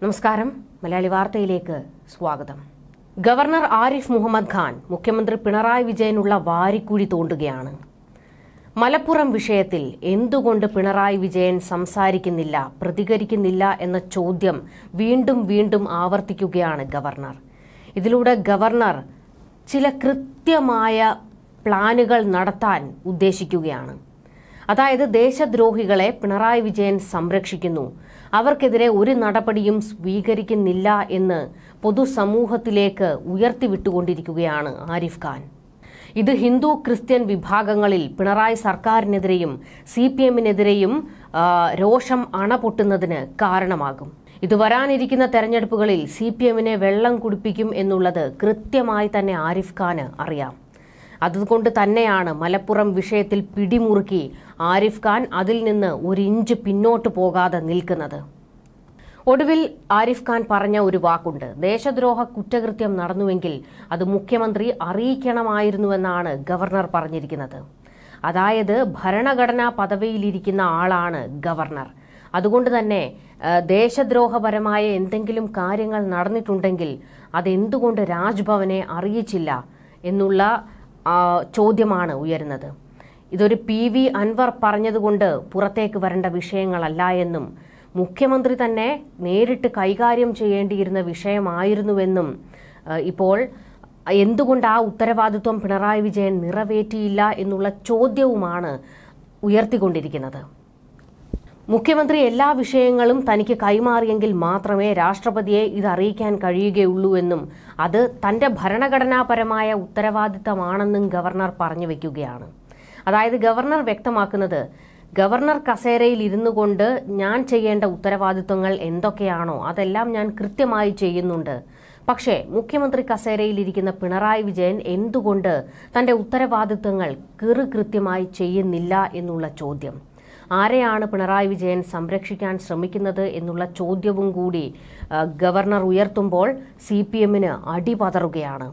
നമസ്കാരം മലയാളി വാർത്തയിലേക്ക് സ്വാഗതം ഗവർണർ ആരിഫ് മുഹമ്മദ് ഖാൻ മുഖ്യമന്ത്രി പിണറായി വിജയനുള്ള വാരിക്കുഴി തോണ്ടുകയാണ് മലപ്പുറം വിഷയത്തിൽ എന്തുകൊണ്ട് പിണറായി വിജയൻ സംസാരിക്കുന്നില്ല പ്രതികരിക്കുന്നില്ല എന്ന ചോദ്യം വീണ്ടും വീണ്ടും ആവർത്തിക്കുകയാണ് ഗവർണർ ഇതിലൂടെ ഗവർണർ ചില കൃത്യമായ പ്ലാനുകൾ നടത്താൻ ഉദ്ദേശിക്കുകയാണ് അതായത് ദേശദ്രോഹികളെ പിണറായി വിജയൻ സംരക്ഷിക്കുന്നു അവർക്കെതിരെ ഒരു നടപടിയും സ്വീകരിക്കുന്നില്ല എന്ന് പൊതുസമൂഹത്തിലേക്ക് ഉയർത്തിവിട്ടുകൊണ്ടിരിക്കുകയാണ് ആരിഫ് ഖാൻ ഇത് ഹിന്ദു ക്രിസ്ത്യൻ വിഭാഗങ്ങളിൽ പിണറായി സർക്കാരിനെതിരെയും സി പി എമ്മിനെതിരെയും രോഷം അണപൊട്ടുന്നതിന് കാരണമാകും ഇത് വരാനിരിക്കുന്ന തെരഞ്ഞെടുപ്പുകളിൽ സി പി എമ്മിനെ വെള്ളം കുടിപ്പിക്കും എന്നുള്ളത് കൃത്യമായി തന്നെ ആരിഫ് ഖാന് അറിയാം അതുകൊണ്ട് തന്നെയാണ് മലപ്പുറം വിഷയത്തിൽ പിടിമുറുക്കി ആരിഫ് ഖാൻ അതിൽ നിന്ന് ഒരു ഇഞ്ച് പിന്നോട്ട് പോകാതെ നിൽക്കുന്നത് ഒടുവിൽ ആരിഫ് ഖാൻ പറഞ്ഞ ഒരു വാക്കുണ്ട് ദേശദ്രോഹ കുറ്റകൃത്യം നടന്നുവെങ്കിൽ അത് മുഖ്യമന്ത്രി അറിയിക്കണമായിരുന്നുവെന്നാണ് ഗവർണർ പറഞ്ഞിരിക്കുന്നത് അതായത് ഭരണഘടനാ പദവിയിലിരിക്കുന്ന ആളാണ് ഗവർണർ അതുകൊണ്ട് തന്നെ ഏഹ്, ദേശദ്രോഹപരമായ എന്തെങ്കിലും കാര്യങ്ങൾ നടന്നിട്ടുണ്ടെങ്കിൽ അതെന്തുകൊണ്ട് രാജ്ഭവനെ അറിയിച്ചില്ല എന്നുള്ള ആ, ചോദ്യമാണ് ഉയരുന്നത് ഇതൊരു പി വി അൻവർ പറഞ്ഞതുകൊണ്ട് പുറത്തേക്ക് വരേണ്ട വിഷയങ്ങളല്ല എന്നും മുഖ്യമന്ത്രി തന്നെ നേരിട്ട് കൈകാര്യം ചെയ്യേണ്ടിയിരുന്ന വിഷയമായിരുന്നുവെന്നും ഏഹ്, ഇപ്പോൾ എന്തുകൊണ്ട് ആ ഉത്തരവാദിത്വം പിണറായി വിജയൻ നിറവേറ്റിയില്ല എന്നുള്ള ചോദ്യവുമാണ് ഉയർത്തിക്കൊണ്ടിരിക്കുന്നത് മുഖ്യമന്ത്രി എല്ലാ വിഷയങ്ങളും തനിക്ക് കൈമാറിയെങ്കിൽ മാത്രമേ രാഷ്ട്രപതിയെ ഇത് അറിയിക്കാൻ കഴിയുകയുള്ളൂ എന്നും അത് തന്റെ ഭരണഘടനാപരമായ ഉത്തരവാദിത്തമാണെന്നും ഗവർണർ പറഞ്ഞു വെക്കുകയാണ് അതായത് ഗവർണർ വ്യക്തമാക്കുന്നത് ഗവർണർ കസേരയിൽ ഇരുന്നു കൊണ്ട് ഞാൻ ചെയ്യേണ്ട ഉത്തരവാദിത്വങ്ങൾ എന്തൊക്കെയാണോ അതെല്ലാം ഞാൻ കൃത്യമായി ചെയ്യുന്നുണ്ട് പക്ഷേ മുഖ്യമന്ത്രി കസേരയിൽ ഇരിക്കുന്ന പിണറായി വിജയൻ എന്തുകൊണ്ട് തന്റെ ഉത്തരവാദിത്വങ്ങൾ കൃ കൃത്യമായി ചെയ്യുന്നില്ല എന്നുള്ള ചോദ്യം ആരെയാണ് പിണറായി വിജയൻ സംരക്ഷിക്കാൻ ശ്രമിക്കുന്നത് എന്നുള്ള ചോദ്യവും കൂടി ആ, ഗവർണർ ഉയർത്തുമ്പോൾ സി പി എമ്മിന് അടിപതറുകയാണ്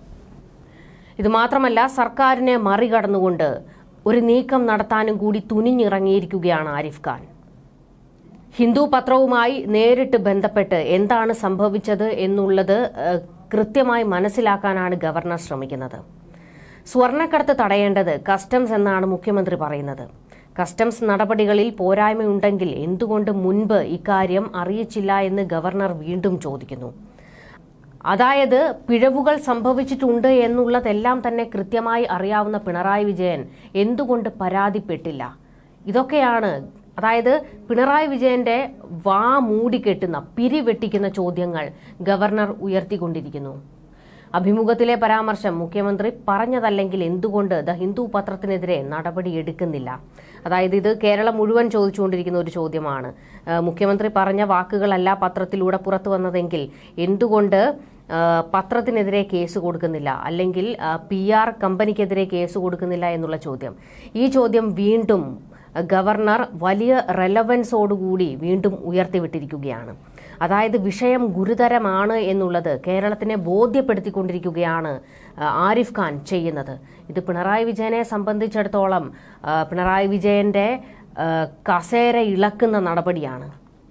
ഇത് മാത്രമല്ല സർക്കാരിനെ മറികടന്നുകൊണ്ട് ഒരു നീക്കം നടത്താനും കൂടി തുനിഞ്ഞിറങ്ങിയിരിക്കുകയാണ് ആരിഫ് ഖാൻ ഹിന്ദു പത്രവുമായി നേരിട്ട് ബന്ധപ്പെട്ട് എന്താണ് സംഭവിച്ചത് എന്നുള്ളത് ഏഹ്, കൃത്യമായി മനസ്സിലാക്കാനാണ് ഗവർണർ ശ്രമിക്കുന്നത് സ്വർണ്ണക്കടത്ത് തടയേണ്ടത് കസ്റ്റംസ് എന്നാണ് മുഖ്യമന്ത്രി പറയുന്നത് കസ്റ്റംസ് നടപടികളിൽ പോരായ്മയുണ്ടെങ്കിൽ എന്തുകൊണ്ട് മുൻപ് ഇക്കാര്യം അറിയിച്ചില്ല എന്ന് ഗവർണർ വീണ്ടും ചോദിക്കുന്നു അതായത് പിഴവുകൾ സംഭവിച്ചിട്ടുണ്ട് എന്നുള്ളതെല്ലാം തന്നെ കൃത്യമായി അറിയാവുന്ന പിണറായി വിജയൻ എന്തുകൊണ്ട് പരാതിപ്പെട്ടില്ല ഇതൊക്കെയാണ് അതായത് പിണറായി വിജയന്റെ വാ മൂടിക്കെട്ടുന്ന പിരിവെട്ടിക്കുന്ന ചോദ്യങ്ങൾ ഗവർണർ ഉയർത്തിക്കൊണ്ടിരിക്കുന്നു അഭിമുഖത്തിലെ പരാമർശം മുഖ്യമന്ത്രി പറഞ്ഞതല്ലെങ്കിൽ എന്തുകൊണ്ട് ദ ഹിന്ദു പത്രത്തിനെതിരെ നടപടി എടുക്കുന്നില്ല അതായത് ഇത് കേരളം മുഴുവൻ ചോദിച്ചുകൊണ്ടിരിക്കുന്ന ഒരു ചോദ്യമാണ് ആ, മുഖ്യമന്ത്രി പറഞ്ഞ വാക്കുകളല്ല പത്രത്തിലൂടെ പുറത്തു വന്നതെങ്കിൽ എന്തുകൊണ്ട് ആ, പത്രത്തിനെതിരെ കേസ് കൊടുക്കുന്നില്ല അല്ലെങ്കിൽ പി ആർ കമ്പനിക്കെതിരെ കേസ് കൊടുക്കുന്നില്ല എന്നുള്ള ചോദ്യം ഈ ചോദ്യം വീണ്ടും ഗവർണർ വലിയ റെലവൻസോടുകൂടി വീണ്ടും ഉയർത്തിവിട്ടിരിക്കുകയാണ് അതായത് വിഷയം ഗുരുതരമാണ് എന്നുള്ളത് കേരളത്തിനെ ബോധ്യപ്പെടുത്തിക്കൊണ്ടിരിക്കുകയാണ് ആ, ആരിഫ് ഖാൻ ചെയ്യുന്നത് ഇത് പിണറായി വിജയനെ സംബന്ധിച്ചിടത്തോളം ആ, പിണറായി വിജയന്റെ ആ, കസേര ഇളക്കുന്ന നടപടിയാണ്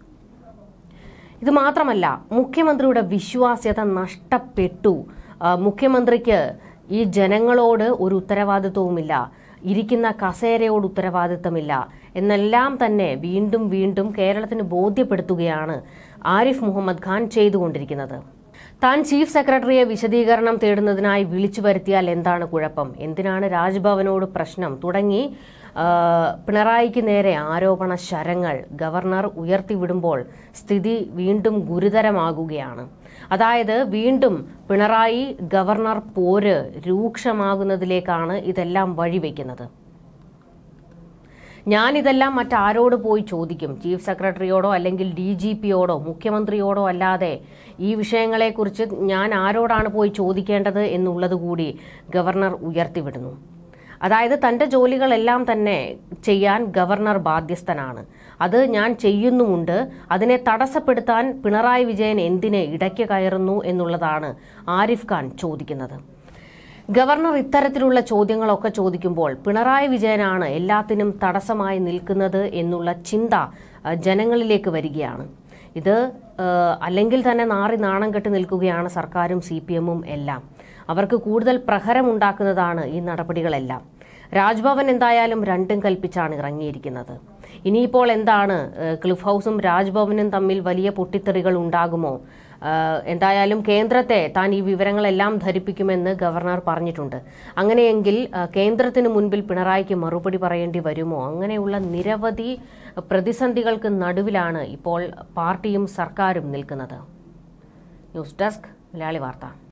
ഇത് മാത്രമല്ല മുഖ്യമന്ത്രിയുടെ വിശ്വാസ്യത നഷ്ടപ്പെട്ടു ആ, മുഖ്യമന്ത്രിക്ക് ഈ ജനങ്ങളോട് ഒരു ഉത്തരവാദിത്വവുമില്ല ഇരിക്കുന്ന കസേരയോട് ഉത്തരവാദിത്തമില്ല എന്നെല്ലാം തന്നെ വീണ്ടും വീണ്ടും കേരളത്തിന് ബോധ്യപ്പെടുത്തുകയാണ് ആരിഫ് മുഹമ്മദ് ഖാൻ ചെയ്തുകൊണ്ടിരിക്കുന്നത് താൻ ചീഫ് സെക്രട്ടറിയെ വിശദീകരണം തേടുന്നതിനായി വിളിച്ചു വരുത്തിയാൽ എന്താണ് കുഴപ്പം എന്തിനാണ് രാജ്ഭവനോട് പ്രശ്നം തുടങ്ങി ആ, പിണറായിക്ക് നേരെ ആരോപണ ശരങ്ങൾ ഗവർണർ ഉയർത്തിവിടുമ്പോൾ സ്ഥിതി വീണ്ടും ഗുരുതരമാകുകയാണ് അതായത് വീണ്ടും പിണറായി ഗവർണർ പോര് രൂക്ഷമാകുന്നതിലേക്കാണ് ഇതെല്ലാം വഴിവെക്കുന്നത് ഞാനിതെല്ലാം മറ്റാരോട് പോയി ചോദിക്കും ചീഫ് സെക്രട്ടറിയോടോ അല്ലെങ്കിൽ ഡി ജി പിയോടോ മുഖ്യമന്ത്രിയോടോ അല്ലാതെ ഈ വിഷയങ്ങളെക്കുറിച്ച് ഞാൻ ആരോടാണ് പോയി ചോദിക്കേണ്ടത് എന്നുള്ളത് കൂടി ഗവർണർ ഉയർത്തിവിടുന്നു അതായത് തന്റെ ജോലികളെല്ലാം തന്നെ ചെയ്യാൻ ഗവർണർ ബാധ്യസ്ഥനാണ് അത് ഞാൻ ചെയ്യുന്നുമുണ്ട് അതിനെ തടസ്സപ്പെടുത്താൻ പിണറായി വിജയൻ എന്തിന് ഇടയ്ക്ക് കയറുന്നു എന്നുള്ളതാണ് ആരിഫ് ഖാൻ ചോദിക്കുന്നത് ഗവർണർ ഇത്തരത്തിലുള്ള ചോദ്യങ്ങളൊക്കെ ചോദിക്കുമ്പോൾ പിണറായി വിജയനാണ് എല്ലാത്തിനും തടസ്സമായി നിൽക്കുന്നത് എന്നുള്ള ചിന്ത അഹ്, ജനങ്ങളിലേക്ക് വരികയാണ് ഇത് ആ, അല്ലെങ്കിൽ തന്നെ നാറി നാണം കെട്ടി നിൽക്കുകയാണ് സർക്കാരും സി പി എമ്മും എല്ലാം അവർക്ക് കൂടുതൽ പ്രഹരമുണ്ടാക്കുന്നതാണ് ഈ നടപടികളെല്ലാം രാജ്ഭവൻ എന്തായാലും രണ്ടും കൽപ്പിച്ചാണ് ഇറങ്ങിയിരിക്കുന്നത് ഇനിയിപ്പോൾ എന്താണ് ഏഹ്, ക്ലിഫ് ഹൗസും രാജ്ഭവനും തമ്മിൽ വലിയ പൊട്ടിത്തെറികൾ ഉണ്ടാകുമോ ഏഹ്, എന്തായാലും കേന്ദ്രത്തെ താൻ ഈ വിവരങ്ങളെല്ലാം ധരിപ്പിക്കുമെന്ന് ഗവർണർ പറഞ്ഞിട്ടുണ്ട് അങ്ങനെയെങ്കിൽ ഏഹ്, കേന്ദ്രത്തിന് മുൻപിൽ പിണറായിക്ക് മറുപടി പറയേണ്ടി വരുമോ അങ്ങനെയുള്ള നിരവധി പ്രതിസന്ധികൾക്ക് നടുവിലാണ് ഇപ്പോൾ പാർട്ടിയും സർക്കാരും നിൽക്കുന്നത് ന്യൂസ് ഡെസ്ക് മലയാളി വാർത്ത